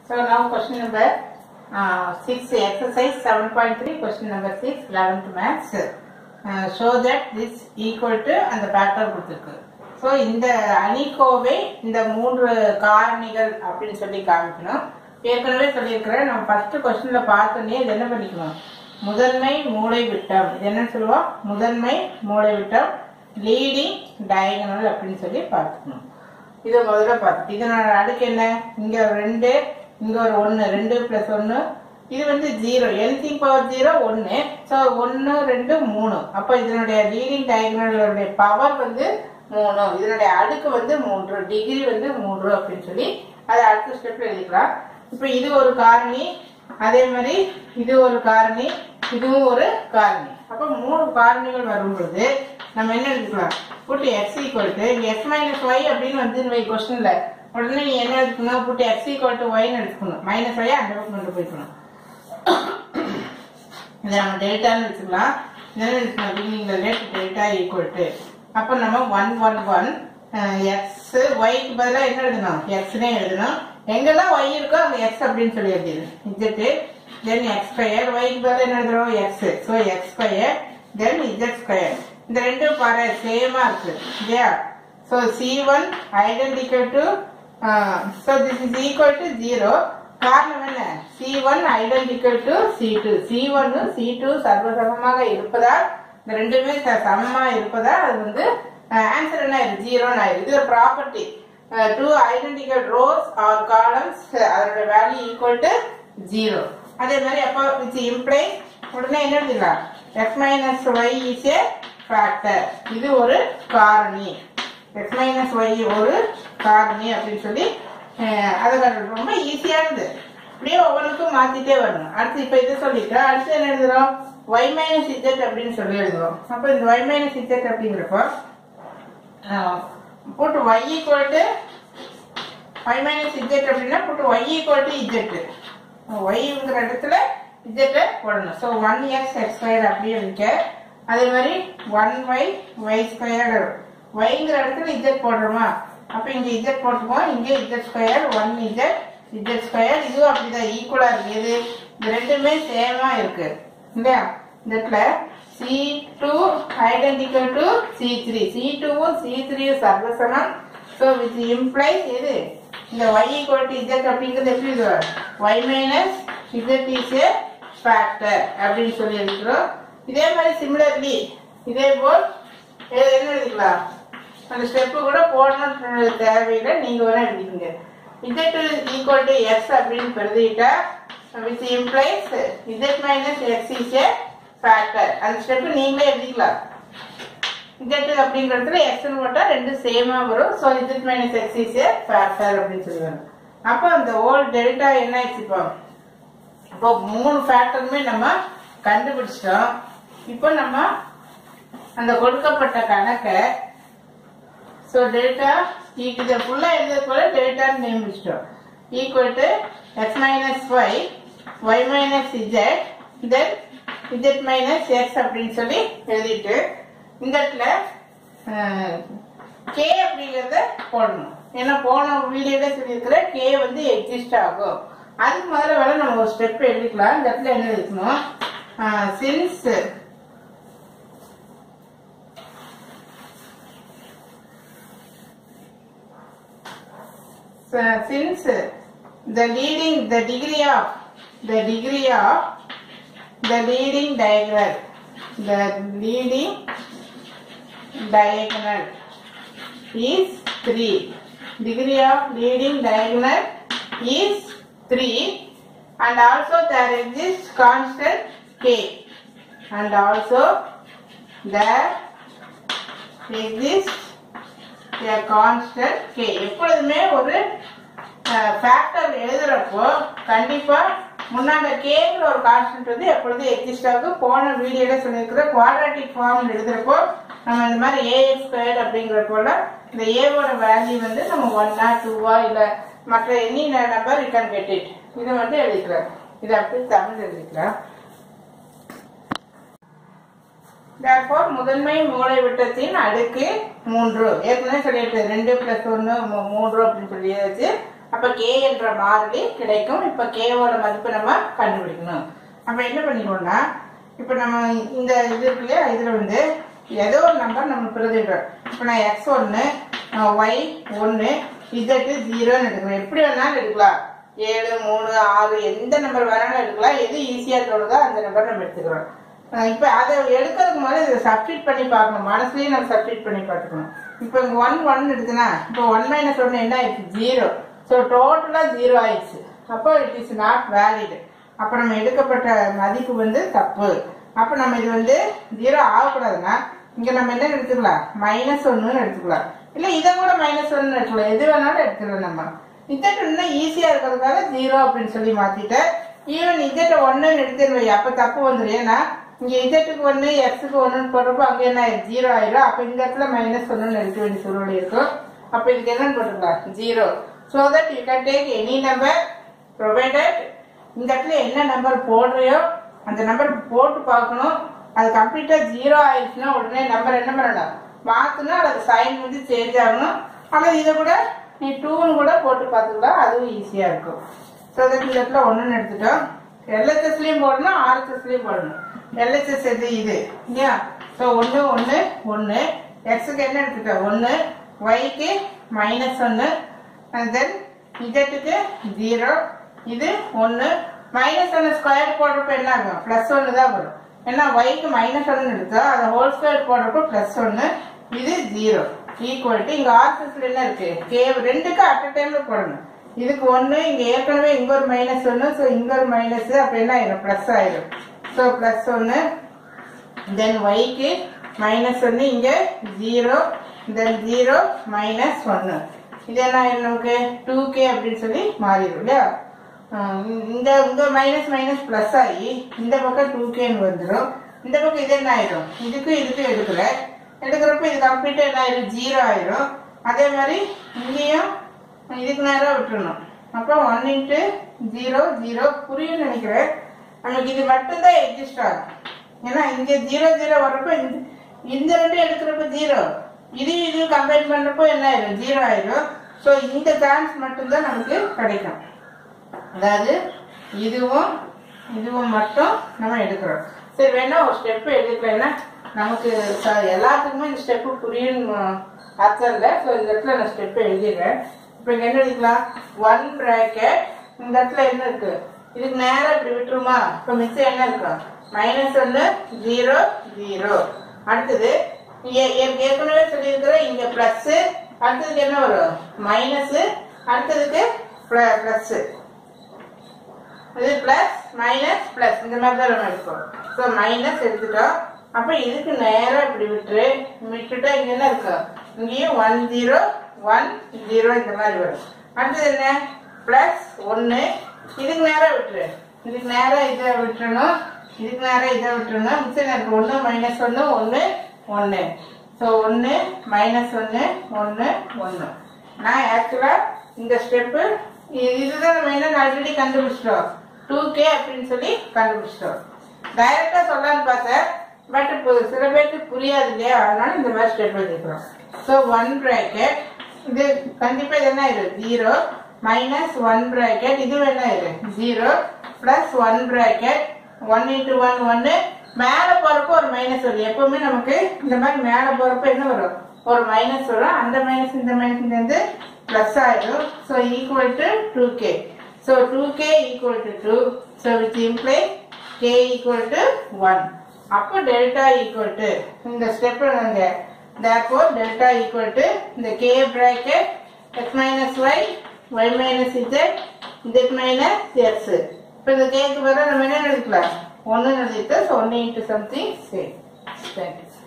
So now question number uh, 6, exercise 7.3, question number 6, 11th maths. Uh, show that this equal to அந்த பேட்டர் கொடுத்துருக்கு so இந்த அணிக்கோவை இந்த மூன்று காரணிகள் அப்படின்னு சொல்லி காமிக்கணும் ஏற்கனவே சொல்லியிருக்கிறேன் நம்ம ஃபர்ஸ்ட் கொஸ்டின்ல பார்த்தோன்னே இது என்ன பண்ணிக்கணும் முதன்மை மூளை விட்டம் இது என்ன சொல்லுவோம் முதன்மை மூளை விட்டம் லீடிங் டயகனல் அப்படின்னு சொல்லி பார்த்துக்கணும் இதை முதல்ல பார்த்து இதனோட அடுக்கு என்ன இங்க ஒரு ரெண்டு இங்க ஒரு ஒன்னு ரெண்டு பிளஸ் ஒன்னு இது வந்து ஜீரோ எல்சிங் பவர் ஜீரோ ஒன்னு ஸோ ஒன்னு ரெண்டு மூணு அப்போ இதனுடைய லீடிங் டயகனலுடைய பவர் வந்து மூணு இதனுடைய அடுக்கு வந்து மூன்று டிகிரி வந்து மூன்று அப்படின்னு சொல்லி அதை அடுத்த ஸ்டெப்ல எழுதிக்கலாம் இப்போ இது ஒரு காரணி அதே மாதிரி இது ஒரு காரணி இதுவும் ஒரு காரணி அப்போ மூணு காரணிகள் வரும் பொழுது நம்ம என்ன எடுத்துக்கலாம் put x equal to x minus y அப்படின்னு வந்து வை கொஸ்டின்ல உடனே நீ என்ன எடுத்துக்கணும் புட்டு எக்ஸ் ஈக்குவல் டு ஒய்னு எடுத்துக்கணும் மைனஸ் ஒய் அந்த பக்கம் கொண்டு போய்க்கணும் இதை நம்ம டெல்டான்னு வச்சுக்கலாம் இதெல்லாம் எடுத்துக்கணும் பிகினிங்ல லெட் டெல்டா ஈக்குவல் டு அப்போ நம்ம ஒன் ஒன் ஒன் எக்ஸ் ஒய்க்கு பதிலாக என்ன எழுதணும் எக்ஸ்னே எழுதணும் எங்கெல்லாம் ஒய் இருக்கோ அங்கே எக்ஸ் அப்படின்னு சொல்லி எழுதிடு இஜெட்டு தென் எக்ஸ் ஸ்கொயர் ஒய்க்கு பதிலாக என்ன எழுதுறோம் x so x square then z square இந்த ரெண்டும் பாரு சேமா இருக்கு இல்லையா so C one identical to so this is equal to zero காரணம் என்ன C one identical to C two C ஒன்னு சி டூ சர்வசமமாக இருப்பதால் இந்த ரெண்டுமே ச- சமமா இருப்பதால் அது வந்து ஆன்சர் என்ன ஆயிருக்கு ஜீரோன்னு ஆயிருக்கு இது ஒரு property two identical rows or columns அதோட வேல்யூ ஈக்குவல் டு ஜீரோ அதே மாதிரி அப்போ விச் இம்ப்ளை உடனே என்ன எழுதிக்கலாம் x minus y is a factor இது ஒரு காரணி எக்ஸ் மைனஸ் ஒய் ஒரு காரணி அப்படின்னு சொல்லி அஹ், அது ரொம்ப ஈஸியானது அப்படியே ஒவ்வொன்றுக்கும் மாத்திட்டே வரணும் அடுத்து இப்ப இது சொல்லிட்டோம் அடுத்து என்ன எழுதுறோம் ஒய் மைனஸ் இஜெட் அப்படின்னு சொல்லி எழுதுறோம் அப்ப இந்த ஒய் மைனஸ் இஜெட் அப்படிங்கிறப்போ அஹ், போட்டு y equal to y minus z அப்படின்னா போட்டு ஒய் ஈக்குவல் டு இஜெட் ஒய்ங்கிற இடத்துல இஜெட்டை போடணும் so one x x square அப்படியே இருக்க அதே மாதிரி ஒன் ஒய் ஒய் ஸ்கொயர் ஒய்ங்கிற இடத்துல இஜெட் போடுறோமா அப்போ இங்கே இஜெட் போட்டுக்குவோம் இங்கே z square one z z square இதுவும் அப்படிதான் ஈக்குவலாக இருக்கு இது இது ரெண்டுமே சேமா இருக்கு இல்லையா இந்த இடத்துல C two identical to C three C டூவும் சி த்ரீயும் சர்வசனம் ஸோ வித் இம்ப்ளைஸ் எது இந்த y equal to z அப்படிங்கிறது எப்படி இது y minus z is a factor அப்படின்னு சொல்லி இருக்கிறோம் இதே மாதிரி சிமிலர்லி இதே போல் வேற என்ன எழுதிக்கலாம் அந்த ஸ்டெப்பு கூட போடணும்னு தேவையில்லை நீங்க வேணா எழுதிக்கங்க z ஈக்குவல் டு எக்ஸ் அப்படின்னு பிரதிட்டா with implies z minus x is a factor அந்த ஸ்டெப்பு நீங்களே எழுதிக்கலாம் z அப்படிங்கிறதுல x னு போட்டா ரெண்டு சேமா வரும் so z minus x is a factor அப்படின்னு சொல்லுவாங்க அப்போ அந்த ஓல் டெல்டா என்ன ஆச்சு இப்போ இப்போ மூணு ஃபேக்டருமே நம்ம கண்டுபிடிச்சிட்டோம் இப்போ நம்ம அந்த கொடுக்கப்பட்ட கணக்கை ஸோ டெல்டா இதை ஃபுல்லாக எழுதுறது போல டெல்டான்னு நியமிச்சிட்டோம் equal to x minus y y minus z then z minus x அப்படின்னு சொல்லி எழுதிட்டு இந்த இடத்துல கே அப்படிங்கிறத போடணும் ஏன்னா போன வீடியோல சொல்லியிருக்கிற கே வந்து எக்ஸிஸ்ட் ஆகும் அதுக்கு முதல்ல வேலை நம்ம ஒரு ஸ்டெப் எழுதிக்கலாம் இந்த இடத்துல என்ன எழுதணும் since So, since the leading the degree of the degree of the leading diagonal the leading diagonal is 3 degree of leading diagonal is 3 and also there exists constant k and also there exists a constant k எப்பொழுதுமே ஒரு factor எழுதுறப்போ கண்டிப்பா முன்னாடி கேங்கிற ஒரு constant வந்து எப்பொழுதும் exist ஆகும் போன வீடியோல சொல்லியிருக்கிற குவாட்ராட்டிக் ஃபார்ம் எழுதுறப்போ நம்ம இந்த மாதிரி ஏஎக்ஸ் ஸ்கொயர் அப்படிங்கிற போல இந்த ஏவோட வேல்யூ வந்து நம்ம ஒன்னா டூவா இல்ல மற்ற any number you can get it இதை வந்து எழுதிக்கலாம் இதை அப்படி தமிழ் எழுதிக்கலாம் therefore முதன்மை மூளை விட்டத்தின் அடுக்கு மூன்று ஏற்கனவே சொல்லிட்டு ரெண்டு பிளஸ் ஒன்னு மூன்று அப்படின்னு சொல்லியாச்சு அப்ப கே என்ற மாறிலி கிடைக்கும் இப்ப கேவோட மதிப்பு நம்ம கண்டுபிடிக்கணும் அப்ப என்ன பண்ணிக்கணும்னா இப்ப நம்ம இந்த இது இருக்கு இல்லையா இதுல வந்து ஏதோ ஒரு நம்பர் நம்ம பிரதிடுறோம் இப்ப நான் எக்ஸ் ஒன்னு ஒய் ஒன்னு இசட் ஜீரோன்னு எடுக்கிறேன் எப்படி வேணாலும் எடுக்கலாம் ஏழு மூணு ஆறு எந்த நம்பர் வேணாலும் எடுக்கலாம் எது ஈஸியா தோணுதோ அந்த நம்பர் நம்ம எடுத்துக்கிறோம் அஹ் இப்ப அதை எடுக்கிறதுக்கு முதல்ல இதை சப்ஸ்டிட் பண்ணி பார்க்கணும் மனசுலயே நம்ம சப்ஸ்டிட் பண்ணி பார்த்துக்கணும் இப்போ இங்க ஒன் ஒன் இருக்குதுன்னா இப்போ ஒன் மைனஸ் ஒன் என்ன ஆயிடுச்சு ஜீரோ ஸோ டோட்டலா ஜீரோ ஆயிடுச்சு அப்போ இட் இஸ் நாட் வேலிட் அப்ப நம்ம எடுக்கப்பட்ட மதிப்பு வந்து தப்பு அப்ப நம்ம இது வந்து ஜீரோ ஆகக்கூடாதுன்னா இங்க நம்ம என்ன எடுத்துக்கலாம் மைனஸ் ஒன்னு எடுத்துக்கலாம் இல்ல இதை கூட மைனஸ் ஒன்னு எடுத்துக்கலாம் எது வேணாலும் எடுத்துக்கலாம் நம்ம இத்தட்டு இன்னும் ஈஸியா இருக்கிறதுக்காக ஜீரோ அப்படின்னு சொல்லி மாத்திட்டேன் ஈவன் இஜெட் ஒன்னுன்னு எடுத்துன்னு வை அப்ப தப்பு வந்துடும் ஏன்னா இங்க இஜெட்டுக்கு ஒன்னு எக்ஸுக்கு ஒன்னுன்னு போடுறப்போ அங்க என்ன ஆயிரும் ஜீரோ ஆயிரும் அப்ப இந்த இடத்துல மைனஸ் ஒன்னு எடுக்க வேண்டிய சூழ்நிலை இருக்கும் அப்ப இதுக்கு என்னன்னு போட்டுக்கலாம் zero so that you can take any number provided இந்த இடத்துல என்ன நம்பர் போடுறியோ அந்த நம்பர் போட்டு பார்க்கணும் அது கம்ப்ளீட்டா ஜீரோ ஆயிடுச்சுன்னா உடனே நம்பர் என்ன பண்ணணும் மாத்தணும் அல்லது சைன் வந்து சேஞ்ச் ஆகணும் அல்லது இதை கூட நீ டூன்னு கூட போட்டு பார்த்துக்கலாம் அதுவும் ஈஸியா இருக்கும் ஸோ அதுக்கு இந்த இடத்துல ஒன்றுன்னு எடுத்துட்டோம் எல்ஹெச்எஸ்லயும் போடணும் ஆர்ஹெச்எஸ்லயும் போடணும் எல்ஹெச்எஸ் எது இது இல்லையா ஸோ ஒன்று ஒன்று ஒன்று எக்ஸுக்கு என்ன எடுத்துட்டோம் ஒன்று ஒய்க்கு மைனஸ் ஒன்று அண்ட் தென் இஜெட்டுக்கு ஜீரோ இது ஒன்று மைனஸ் ஒன்று ஸ்கொயர் போடுறப்ப என்ன ஆகும் ப்ளஸ் ஒன்று தான் வரும் ஏன்னா ஒய்க்கு மைனஸ் ஒன்று எடுத்தா அதை ஹோல் ஸ்கொயர் போடுறப்ப ப்ளஸ் ஒன்று இது ஜீரோ ஈக்குவல் டு இங்க ஆர்சிஸ்ல என்ன இருக்கு கே ரெண்டுக்கு அட் டைம்ல போடணும் இதுக்கு ஒன்று இங்க ஏற்கனவே இங்க ஒரு மைனஸ் ஒன்று ஸோ இங்க ஒரு மைனஸ் அப்ப என்ன ஆயிரும் ப்ளஸ் ஆயிரும் ஸோ ப்ளஸ் ஒன்று தென் ஒய்க்கு மைனஸ் ஒன்று இங்க ஜீரோ தென் ஜீரோ மைனஸ் ஒன்று இது என்ன ஆயிரும் நமக்கு டூ கே அப்படின்னு சொல்லி மாறிடும் இல்லையா ஆஹ் இந்த இந்த மைனஸ் மைனஸ் பிளஸ் ஆகி இந்த பக்கம் டூ கேன்னு வந்துடும் இந்த பக்கம் இது என்ன ஆயிடும் இதுக்கும் இதுக்கும் எடுக்கல எடுக்கிறப்ப இது கம்ப்ளீட்டா என்ன ஆயிரும் ஜீரோ ஆயிரும் அதே மாதிரி இங்கேயும் இதுக்கு நேரம் விட்டுறணும் அப்போ ஒன் இன்ட்டு ஜீரோ ஜீரோ புரியும் நினைக்கிறேன் நமக்கு இது மட்டும்தான் எக்ஸிஸ்ட் ஆகும் ஏன்னா இங்க ஜீரோ ஜீரோ வர்றப்ப இந்த- இந்த ரெண்டும் எடுக்கிறப்ப ஜீரோ இது இது கம்பைன் பண்றப்போ என்ன ஆயிரும் ஜீரோ ஆயிரும் ஸோ இந்த சான்ஸ் மட்டும்தான் நமக்கு கிடைக்கும் அதாவது இதுவும் இதுவும் மட்டும் நம்ம எடுக்கிறோம் சரி வேணா ஒரு ஸ்டெப் எடுக்கலைன்னா நமக்கு ச- எல்லாத்துக்குமே இந்த ஸ்டெப்பு புரியும் அர்த்தம் இல்லை ஸோ இந்த இடத்துல நான் ஸ்டெப் எழுதிடுறேன் இப்போ இங்க என்ன எழுதிக்கலாம் ஒன் ப்ராக்கெட் இந்த இடத்துல என்ன இருக்கு இதுக்கு நேரா இப்படி விட்டுருமா இப்போ மிச்சம் என்ன இருக்கும் மைனஸ் ஒன்று ஜீரோ ஜீரோ அடுத்தது ஏ- ஏ- ஏற்கனவே சொல்லியிருக்கிற இங்க பிளஸ் அடுத்ததுக்கு என்ன வரும் மைனஸ் அடுத்ததுக்கு பிளஸ் இது பிளஸ் மைனஸ் பிளஸ் இந்த மாதிரி தான் நம்ம எடுப்போம் ஸோ மைனஸ் எடுத்துட்டோம் அப்ப இதுக்கு நேரா இப்படி விட்டுரு விட்டுட்டா இங்க என்ன இருக்கும் இங்கேயும் ஒன் ஜீரோ ஒன் ஜீரோ இந்த மாதிரி வரும் அடுத்தது என்ன பிளஸ் ஒன்னு இதுக்கு நேரா விட்டுரு இதுக்கு நேரா இதை விட்டுறணும் இதுக்கு நேரா இதை விட்டுறணும் மிச்சம் இருக்கு ஒன்னு மைனஸ் ஒன்னு ஒன்னு ஒன்னு ஸோ ஒன்னு மைனஸ் ஒன்னு ஒன்னு ஒன்னு நான் ஆக்சுவலா இந்த ஸ்டெப்பு இதுதான் நம்ம என்ன ஆல்ரெடி கண்டுபிடிச்சிட்டோம் டூ கே அப்படின்னு சொல்லி கண்டுபிடிச்சிட்டோம் டைரக்டா சொல்லலாம்னு பார்த்தேன் பட் இப்போ சில பேருக்கு புரியாது இல்லையா அதனால இந்த மாதிரி ஸ்டெப் எடுக்கிறோம் ஸோ ஒன் ப்ராக்கெட் இது கண்டிப்பா இது என்ன ஆயிரும் ஜீரோ மைனஸ் ஒன் ப்ராக்கெட் இது என்ன ஆயிரும் zero plus one bracket one into one ஒன்னு மேல போறப்போ ஒரு மைனஸ் வரும் எப்பவுமே நமக்கு இந்த மாதிரி மேல போறப்போ என்ன வரும் ஒரு மைனஸ் வரும் அந்த மைனஸ் இந்த மைனஸ் வந்து பிளஸ் ஆயிடும் so equal to two K so two K equal to two so which imply K equal to one அப்போ டெல்டா ஈக்குவல் டு இந்த ஸ்டெப் நாங்க therefore டெல்டா ஈக்குவல் டு இந்த K bracket x minus y y minus z z minus x இப்போ இந்த கேக்கு வர நம்ம என்ன எழுதிக்கலாம் ஒன்று எழுதிட்டு ஸோ ஒன்று இன்ட்டு சம்திங் சரி தேங்க்யூ